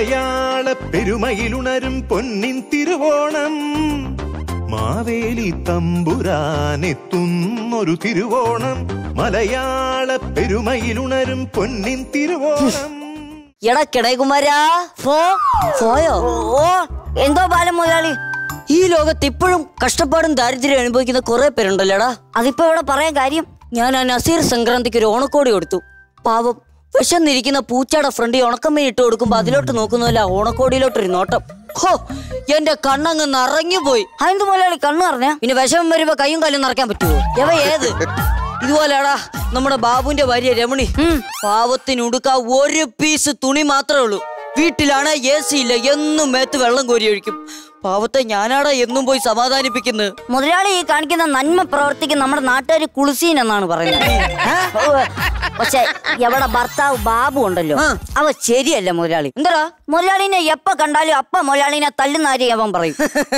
മലയാള പെരുമയിലുണരും പൊന്നിൻ തിരുവോണം മാവേലി തമ്പുരാനെത്തുന്നൊരു തിരുവോണം മലയാള പെരുമയിലുണരും പൊന്നിൻ തിരുവോണം എടാ കിടകുമാരാ പോ പോയോ ഓ എന്തോ ബാലൻ മുതലാളി ഈ ലോകത്ത് ഇപ്പോഴും കഷ്ടപ്പാടും ദാരിദ്ര്യം അനുഭവിക്കുന്ന കുറെ പേരുണ്ടല്ലോടാ അതിപ്പോ ഇവിടെ പറയാൻ കാര്യം ഞാൻ ആ നസീർ സംക്രാന്തിക്ക് ഒരു ഓണക്കോടി കൊടുത്തു പാവം വിശന്നിരിക്കുന്ന പൂച്ചയുടെ ഫ്രണ്ട് ഉണക്കമ്മ ഇട്ട് കൊടുക്കുമ്പോ അതിലോട്ട് നോക്കുന്നതല്ല ഓണക്കോടിയിലോട്ടൊരു നോട്ടം ഹോ എന്റെ കണ്ണങ്ങ് നിറഞ്ഞു പോയി അതെന്ത് മുതലാളി കണ്ണു പറഞ്ഞ പിന്നെ വിഷമം വരുമ്പോ കൈയും കാലും നിറയ്ക്കാൻ പറ്റുമോ എവ ഏത് ഇതുപോലെടാ നമ്മുടെ ബാബുവിന്റെ ഭാര്യ രമണി പാവത്തിനുടുക്ക ഒരു പീസ് തുണി മാത്രമേ ഉള്ളൂ വീട്ടിലാണ് എ സി ഇല്ല എന്നും മേത്ത് വെള്ളം കോരി ഒഴിക്കും പാവത്തെ ഞാനാടാ എന്നും പോയി സമാധാനിപ്പിക്കുന്നത് മുതലാളി ഈ കാണിക്കുന്ന നന്മ പ്രവർത്തിക്ക് നമ്മുടെ നാട്ടുകാർ കുളിസീൻ എന്നാണ് പറയുന്നത് ഓ, പക്ഷെ എവിടെ ഭർത്താവ് ബാബു ഉണ്ടല്ലോ ആ. അവ ശരിയല്ല മുതലാളി എന്താടാ മുതലാളിനെ എപ്പ കണ്ടാലും അപ്പ മുതലാളിനെ തല്ലുന്നാരി അവൻ പറയും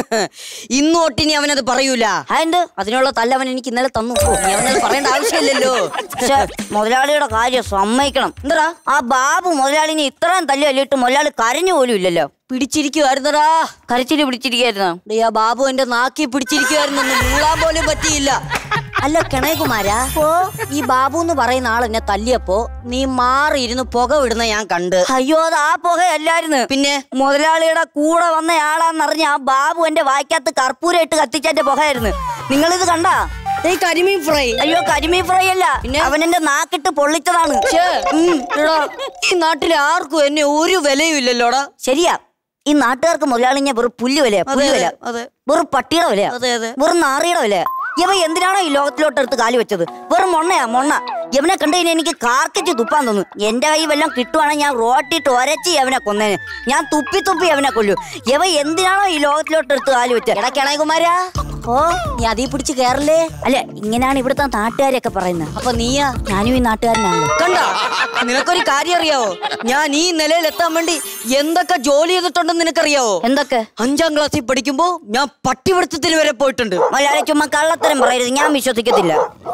ഇന്നോട്ടിനി അവനത് പറയൂല അതെന്ത് അതിനുള്ള തല്ലവൻ എനിക്ക് ഇന്നലെ തന്നു ഓ, നീ അവനത് പറയേണ്ട ആവശ്യമില്ലല്ലോ പക്ഷെ മുതലാളിയുടെ കാര്യം സമ്മതിക്കണം എന്താടാ ആ ബാബു മുതലാളിനെ ഇത്രയും തല്ലി അല്ലിട്ട് മുതലാളി കരഞ്ഞു പോലും ഇല്ലല്ലോ പിടിച്ചിരിക്കുവായിരുന്നടാ കരച്ചില് പിടിച്ചിരിക്കായിരുന്നു ഡേ, ആ ബാബു എന്റെ നാക്കി പിടിച്ചിരിക്കുവായിരുന്നു മൂളാൻ പോലും പറ്റിയില്ല അല്ല കിണയകുമാരാ ഈ ബാബു എന്ന് പറയുന്ന ആൾ എന്നെ തല്ലിയപ്പോ നീ മാറിയിരുന്ന് പുക വിടുന്ന ഞാൻ കണ്ട് അയ്യോ അത് ആ പുകയല്ലായിരുന്നു പിന്നെ മുതലാളിയുടെ കൂടെ വന്നയാളാന്നറിഞ്ഞ ആ ബാബു എന്റെ വായ്ക്കകത്ത് കർപ്പൂരം ഇട്ട് കത്തിച്ചെന്റെ പുകയായിരുന്നു നിങ്ങളിത് കണ്ടാ ഈ കരിമീൻ ഫ്രൈ അയ്യോ കരിമീൻ ഫ്രൈ അല്ല പിന്നെ? അവൻ എന്റെ നാക്കിട്ട് പൊള്ളിച്ചതാണ് ഛേ, ഉം, എടാ, ഈ നാട്ടിലെ ആർക്കും എന്നെ ഒരു വിലയും ഇല്ലല്ലോടാ ശരിയാ ഈ നാട്ടുകാർക്ക് മുതലാളിഞ്ഞ വെറും പുല്ല് വിലയാ അതെ, പുല്ല് വില അതെ, അതെ. വെറും പട്ടിയുടെ വിലയാ അതെ, അതെ. വെറും നാറിയുടെ വിലയാ ഇവ എന്തിനാണോ ഈ ലോകത്തിലോട്ട് എടുത്ത് കാലി വെച്ചത് വെറും മൊണ്ണയാ മൊണ്ണ ഇവനെ കണ്ടു കഴിഞ്ഞാൽ എനിക്ക് കാർക്കിച്ച് തുപ്പാൻ തോന്നും എന്റെ കൈ വല്ലതും കിട്ടുവാണെങ്കിൽ ഞാൻ റോട്ടിട്ട് ഒരച്ച് അവനെ കൊന്നേന് ഞാൻ തുപ്പി തുപ്പി അവനെ കൊല്ലു ഇവ എന്തിനാണോ ഈ ലോകത്തിലോട്ട് എടുത്ത് കാലി വെച്ചത് എടാ കിണയകുമാരാ ഓ നീ അതീ പിടിച്ച് കേറല്ലേ അല്ല ഇങ്ങനെയാണ് ഇവിടുത്തെ നാട്ടുകാരൊക്കെ പറയുന്നത് അപ്പൊ നീയാ ഞാനും ഈ നാട്ടുകാരനാണ് കണ്ട നിനക്കൊരു കാര്യം അറിയാവോ ഞാൻ ഈ നിലയിൽ എത്താൻ വേണ്ടി എന്തൊക്കെ ജോലി ചെയ്തിട്ടുണ്ടെന്ന് നിനക്കറിയാവോ എന്തൊക്കെ അഞ്ചാം ക്ലാസ്സിൽ പഠിക്കുമ്പോ ഞാൻ പട്ടിപിടുത്തത്തിന് വരെ പോയിട്ടുണ്ട് മലയാളി ചുമ്മാ കള്ളത്തരം പറയരുത് ഞാൻ വിശ്വസിക്കത്തില്ല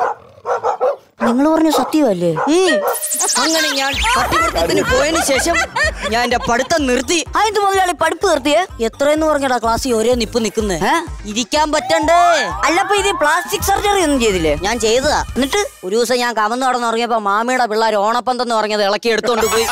നിങ്ങൾ പറഞ്ഞ സത്യമല്ലേ ഉം. അങ്ങനെ ഞാൻ പട്ടിപിടുത്തത്തിന് പോയതിനു ശേഷം ഞാൻ എന്റെ പഠിത്തം നിർത്തി അതെന്ത് മുതലാളി പഠിപ്പ് നിർത്തിയേ എത്രയെന്ന് പറഞ്ഞടാ ക്ലാസ്സിൽ ഒരേ നിപ്പ് നിക്കുന്നേ ഏ? ഇരിക്കാൻ പറ്റണ്ടേ അല്ലപ്പോ ഇത് പ്ലാസ്റ്റിക് സർജറി ഒന്നും ചെയ്തില്ലേ ഞാൻ ചെയ്തതാ എന്നിട്ട് ഒരു ദിവസം ഞാൻ കമന്ന് നടന്നുറങ്ങിയപ്പോ മാമിയുടെ പിള്ളേർ ഓണപ്പന്തെന്ന് പറഞ്ഞത് ഇളക്കി എടുത്തോണ്ട് പോയി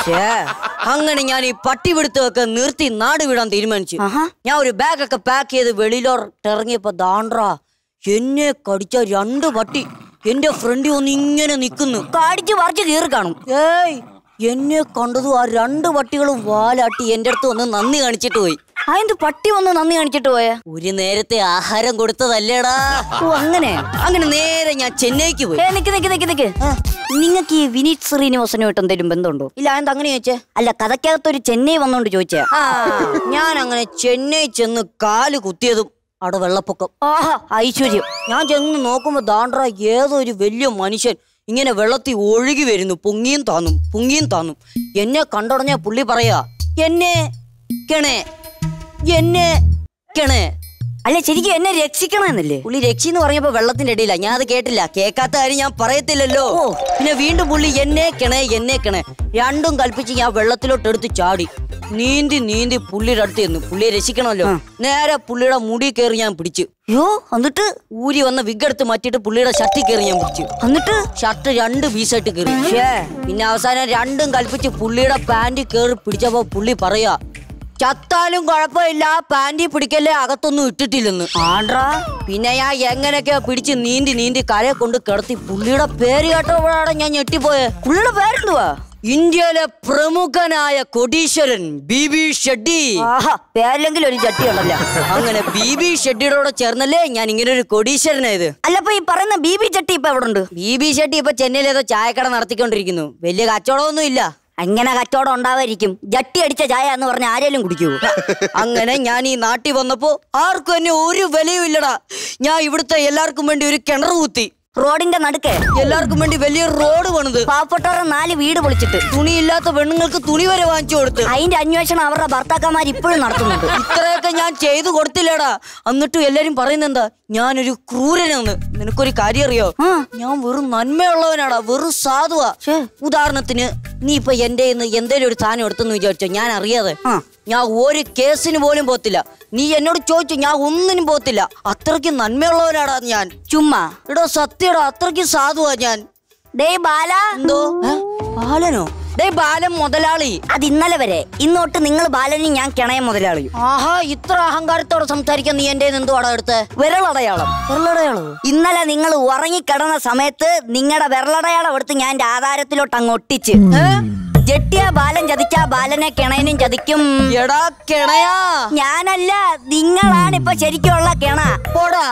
അങ്ങനെ ഞാൻ ഈ പട്ടിപിടുത്തമൊക്കെ നിർത്തി നാട് വിടാൻ തീരുമാനിച്ചു ആഹാ. ഞാൻ ഒരു ബാഗൊക്കെ പാക്ക് ചെയ്ത് വെളിയിലോട്ട് ഇറങ്ങിയപ്പോ ദാണ്ട്രാ എന്നെ കടിച്ച രണ്ട് പട്ടി എന്റെ ഫ്രണ്ടി ഒന്ന് ഇങ്ങനെ നിക്കുന്നു കാടിച്ച് പറിച്ച് കീറി കാണും ഏയ് എന്നെ കണ്ടതും ആ രണ്ട് പട്ടികളും വാലാട്ടി എന്റെ അടുത്ത് വന്ന് നന്ദി കാണിച്ചിട്ട് പോയി അതെന്ത് പട്ടി വന്ന് നന്ദി കാണിച്ചിട്ട് പോയെ ഒരു നേരത്തെ ആഹാരം കൊടുത്തതല്ലേടാ ഓ അങ്ങനെ അങ്ങനെ നേരെ ഞാൻ ചെന്നൈക്ക് പോയി ഏ നിക്ക് നിക്ക് നിക്ക് നിക്ക് നിങ്ങൾക്ക് ഈ വിനീത് ശ്രീനിവാസനുമായിട്ട് എന്തെങ്കിലും ബന്ധമുണ്ടോ ഇല്ല എന്താ അങ്ങനെ ചോദിച്ചേ അല്ല കഥക്കകത്തൊരു ചെന്നൈ വന്നോണ്ട് ചോദിച്ചാ ആ ഞാൻ അങ്ങനെ ചെന്നൈ ചെന്ന് കാല് കുത്തിയതും അവിടെ വെള്ളപ്പൊക്കം ആഹാ ഐശ്വര്യം ഞാൻ ചെന്ന് നോക്കുമ്പോ ദാണ്ട്ര ഏതോ ഒരു വലിയ മനുഷ്യൻ ഇങ്ങനെ വെള്ളത്തിൽ ഒഴുകി വരുന്നു പൊങ്ങിയും താന്നും പൊങ്ങിയും താന്നും എന്നെ കണ്ടുടഞ്ഞ പുള്ളി പറയാ എന്നെ കിണേ എന്നെ കിണേ അല്ല ശരിക്കും എന്നെ രക്ഷിക്കണമെന്നല്ലേ പുള്ളി രക്ഷി എന്ന് പറഞ്ഞപ്പോ വെള്ളത്തിന്റെ ഇടയില ഞാൻ അത് കേട്ടില്ല കേൾക്കാത്ത കാര്യം ഞാൻ പറയത്തില്ലല്ലോ പിന്നെ വീണ്ടും പുള്ളി എന്നെ കിണേ എന്നെ കിണേ രണ്ടും കൽപ്പിച്ച് ഞാൻ വെള്ളത്തിലോട്ട് എടുത്ത് ചാടി നീന്തി നീന്തി പുള്ളിയുടെ അടുത്ത് ചെന്നു പുള്ളിയെ രക്ഷിക്കണമല്ലോ നേരെ പുള്ളിയുടെ മുടി കയറി ഞാൻ പിടിച്ചു യോ എന്നിട്ട് ഊരി വന്ന വിഗ് എടുത്ത് മാറ്റിയിട്ട് പുള്ളിയുടെ ഷർട്ടിൽ കയറി ഞാൻ പിടിച്ചു എന്നിട്ട് ഷർട്ട് രണ്ട് പീസായിട്ട് കയറി പിന്നെ അവസാനം രണ്ടും കൽപ്പിച്ച് പുള്ളിയുടെ പാന്റ് കയറി പിടിച്ചപ്പോ പുള്ളി പറയാ ചത്താലും കുഴപ്പമില്ല പാന്റി പിടിക്കല്ലേ അകത്തൊന്നും ഇട്ടിട്ടില്ലെന്ന് ആണ്ട്രാ പിന്നെ ഞാൻ എങ്ങനെയൊക്കെ പിടിച്ച് നീന്തി നീന്തി കരയെ കൊണ്ട് കിടത്തി പുള്ളിയുടെ പേര് കേട്ടപ്പോഴാണ് ഞാൻ ഞെട്ടിപ്പോയെ പുള്ളിയുടെ പേരെന്തുവാ ഇന്ത്യയിലെ പ്രമുഖനായ കൊടീശ്വരൻ ബി ബി ഷെഡ്ഡി ആഹാ പേരിലെങ്കിലും ഒരു ചട്ടി ഉണ്ടല്ലോ അങ്ങനെ ബി ബി ഷെഡ്ഡിയുടെ കൂടെ ചേർന്നല്ലേ ഞാൻ ഇങ്ങനെ ഒരു കൊടീശ്വരനായത് അല്ലപ്പോ ഈ പറയുന്ന ബി ബി ചട്ടി ഇപ്പൊ എവിടെ ഉണ്ട് ബി ബി ഷെഡ്ഡി ഇപ്പൊ ചെന്നൈയിൽ ഏതോ ചായക്കട നടത്തിക്കൊണ്ടിരിക്കുന്നു വലിയ കച്ചവടമൊന്നും ഇല്ല അങ്ങനെ കച്ചവടം ഉണ്ടാവായിരിക്കും ജട്ടി അടിച്ച ചായ എന്ന് പറഞ്ഞ ആരെങ്കിലും കുടിക്കൂ അങ്ങനെ ഞാൻ ഈ നാട്ടിൽ വന്നപ്പോ ആർക്കും എന്നെ ഒരു വിലയും ഇല്ലടാ ഞാൻ ഇവിടുത്തെ എല്ലാവർക്കും വേണ്ടി ഒരു കിണർ കുത്തി റോഡിന്റെ നടുക്ക് എല്ലാവർക്കും വേണ്ടി വലിയ റോഡ് പണിത് പാവപ്പെട്ടവരുടെ നാല് വീട് പൊളിച്ചിട്ട് തുണിയില്ലാത്ത പെണ്ണുങ്ങൾക്ക് തുണി വരെ വാങ്ങിച്ചു കൊടുത്ത് അതിന്റെ അന്വേഷണം അവരുടെ ഭർത്താക്കന്മാർ ഇപ്പോഴും നടത്തുന്നുണ്ട് ഇത്രയൊക്കെ ഞാൻ ചെയ്തു കൊടുത്തില്ലടാ എന്നിട്ടും എല്ലാരും പറയുന്നെന്താ ഞാനൊരു ക്രൂരനാണ് നിനക്കൊരു കാര്യം അറിയോ ആ. ഞാൻ വെറും നന്മയുള്ളവനാടാ വെറും സാധുവാ ഛേ. ഉദാഹരണത്തിന് നീ ഇപ്പൊ എന്റെ കയ്യിന്ന് എന്തേലും ഒരു സാധനം എടുത്തെന്ന് വിചാരിച്ചോ ഞാൻ അറിയാതെ ആ. ഞാൻ ഒരു കേസിന് പോലും പോത്തില്ല നീ എന്നോട് ചോദിച്ചു ഞാൻ ഒന്നിനും പോത്തില്ല അത്രയ്ക്ക് നന്മയുള്ളവനാടാ ഞാൻ ചുമ്മാ എടോ സത്യടാ അത്രയ്ക്ക് സാധുവാ ഞാൻ ഡേ ബാല എന്തോ ഏ? ബാലനോ ഡേ ബാലൻ മുതലാളി അത് ഇന്നലെ വരെ ഇന്നോട്ട് നിങ്ങൾ ബാലനും ഞാൻ കിണയ മുതലാളിയും ആഹാ ഇത്ര അഹങ്കാരത്തോടെ സംസാരിക്കാൻ നീ എന്റെ എന്തോ അട എടുത്ത് വിരലടയാളം വെള്ളടയാളോ ഇന്നലെ നിങ്ങൾ ഉറങ്ങിക്കിടന്ന സമയത്ത് നിങ്ങളുടെ വിരലടയാളം എടുത്ത് ഞാൻ എന്റെ ആധാരത്തിലോട്ട് അങ്ങ് ഒട്ടിച്ച് ജെട്ടിയ ബാലൻ ചതിച്ച ബാലനെ കിണയനും ചതിക്കും എടാ കിണയാ ഞാനല്ല നിങ്ങളാണ് ഇപ്പൊ ശരിക്കുള്ള കിണ പോടാ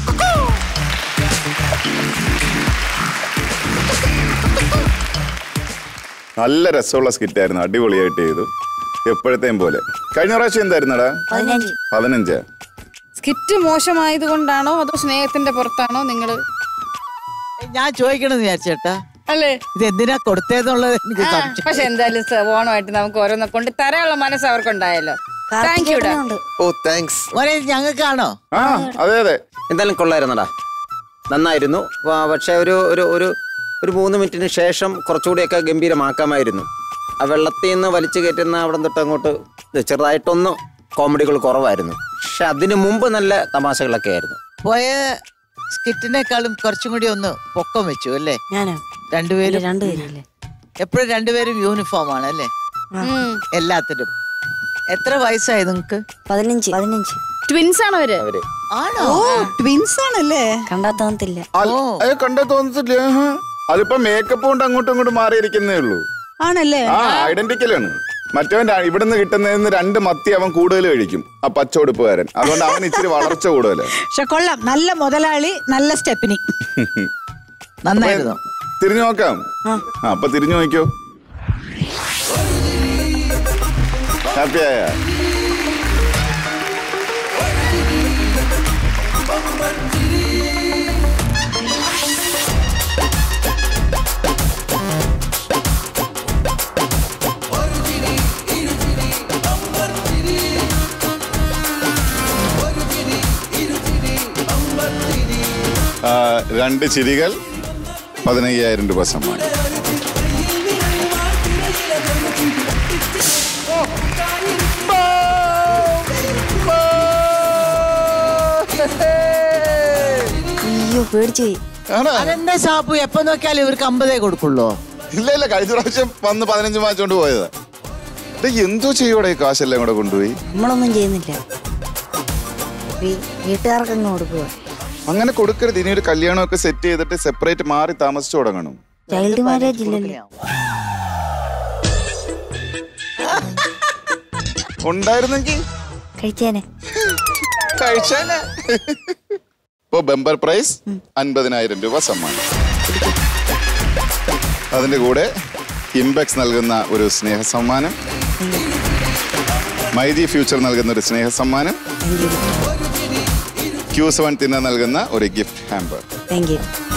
നല്ല രസമുള്ള സ്കിറ്റായിരുന്നു അടിപൊളിയായിട്ട് ചെയ്തു എപ്പോഴത്തെയും പോലെ കഴിഞ്ഞ പ്രാവശ്യം എന്തായിരുന്നടാ പതിനഞ്ച് പതിനഞ്ച് സ്കിറ്റ് മോശമായത് കൊണ്ടാണോ അതോ സ്നേഹത്തിന്റെ പുറത്താണോ നിങ്ങൾ ഞാൻ ചോദിക്കണമെന്ന് വിചാരിച്ചേട്ടാ അല്ലേ ഇത് എന്തിനാ കൊടുത്തേന്നുള്ളത് എനിക്ക് ആ, സംശയം പക്ഷെ എന്തായാലും സ- ഓണമായിട്ട് നമുക്ക് ഓരോന്നെ കൊണ്ട് തരാനുള്ള മനസ്സ് അവർക്കുണ്ടായല്ലോ താങ്ക് യുടാ ഓ താങ്ക്സ് മോനെ ഇത് ഞങ്ങൾക്കാണോ ആ അതെ അതെ എന്തായാലും കൊള്ളായിരുന്നടാ നന്നായിരുന്നു പ- പക്ഷെ ഒരു ഒരു ഒരു ഒരു മൂന്ന് മിനിറ്റിന് ശേഷം കുറച്ചുകൂടിയൊക്കെ ഗംഭീരമാക്കാമായിരുന്നു ആ വെള്ളത്തിൽ നിന്ന് വലിച്ചു കയറ്റുന്ന അവിടെ തൊട്ട് അങ്ങോട്ട് ചെറുതായിട്ടൊന്ന് കോമഡികൾ കുറവായിരുന്നു പക്ഷെ അതിനു മുമ്പ് നല്ല തമാശകളൊക്കെ ആയിരുന്നു പോയ സ്കിറ്റിനേക്കാളും കുറച്ചും കൂടി ഒന്ന് പൊക്കം വെച്ചു അല്ലേ ഞാനാ രണ്ടുപേരും രണ്ടുപേരല്ലേ എപ്പോഴും രണ്ടുപേരും യൂണിഫോം ആണ് അല്ലേ എല്ലാത്തിനും എത്ര വയസ്സായി നിങ്ങക്ക് പതിനഞ്ച് പതിനഞ്ച് ട്വിൻസ് ആണോ അവര് അവര് ആണോ ട്വിൻസ് ആണല്ലേ കണ്ടാ തോന്നത്തില്ല അല്ല, അത് കണ്ടാ തോന്നത്തില്ല ആഹാ. അതിപ്പോ മേക്കപ്പ് കൊണ്ട് അങ്ങോട്ടും ഇങ്ങോട്ടും മാറിയിരിക്കുന്നേ ഉള്ളൂ ആണല്ലേ ആ ഐഡന്റിക്കലാണ് മറ്റവൻ ര- ഇവിടുന്ന് കിട്ടുന്നതിന് രണ്ട് മത്തി അവൻ കൂടുതൽ കഴിക്കും ആ പച്ചോടുപ്പുകാരൻ അതുകൊണ്ട് അവൻ ഇച്ചിരി വളർച്ച കൂടുതലാണ് പക്ഷെ കൊള്ളാം നല്ല മുതലാളി നല്ല സ്റ്റെപ്പിനി നന്നായിരുന്നു തിരിഞ്ഞു നോക്കാം ആ അപ്പൊ തിരിഞ്ഞു നോക്കിയോ ഹാപ്പിയായ ആ, രണ്ട് ചിരികൾ പതിനയ്യായിരം രൂപ സമ്മാനം അയ്യോ പേടിച്ചു പോയി ആണോ? അതെന്താ ഷാപ്പു എപ്പോ നോക്കിയാലും ഇവർക്ക് അമ്പതേ കൊടുക്കുള്ളൂ ഇല്ല ഇല്ല കഴിഞ്ഞ പ്രാവശ്യം വന്ന് പതിനഞ്ച് വാങ്ങിച്ചോണ്ട് പോയതാ ഇത് എന്തോ ചെയ്യൂടെ ഈ കാശെല്ലാം കൂടെ കൊണ്ടുപോയി നമ്മളൊന്നും ചെയ്യുന്നില്ല വീട്ടുകാർക്ക് അങ്ങ് കൊടുക്കുക അങ്ങനെ കൊടുക്കരുത് ഇനി ഒരു കല്യാണമൊക്കെ സെറ്റ് ചെയ്തിട്ട് സെപ്പറേറ്റ് മാറി താമസിച്ചു തുടങ്ങണം ചൈൽഡ് മാരേജ് ഇല്ലല്ലോ ഉണ്ടായിരുന്നെങ്കിൽ കഴിച്ചേനെ കഴിച്ചാലേ ഇപ്പൊ ബമ്പർ പ്രൈസ് അൻപതിനായിരം രൂപ സമ്മാനം അതിന്റെ കൂടെ ഇംബെക്സ് നൽകുന്ന ഒരു സ്നേഹ സമ്മാനം മൈജി ഫ്യൂച്ചർ നൽകുന്ന ഒരു സ്നേഹ സമ്മാനം ക്യൂ സെവൻ തിന്ന നൽകുന്ന ഒരു ഗിഫ്റ്റ് ഹാമ്പർ താങ്ക് യു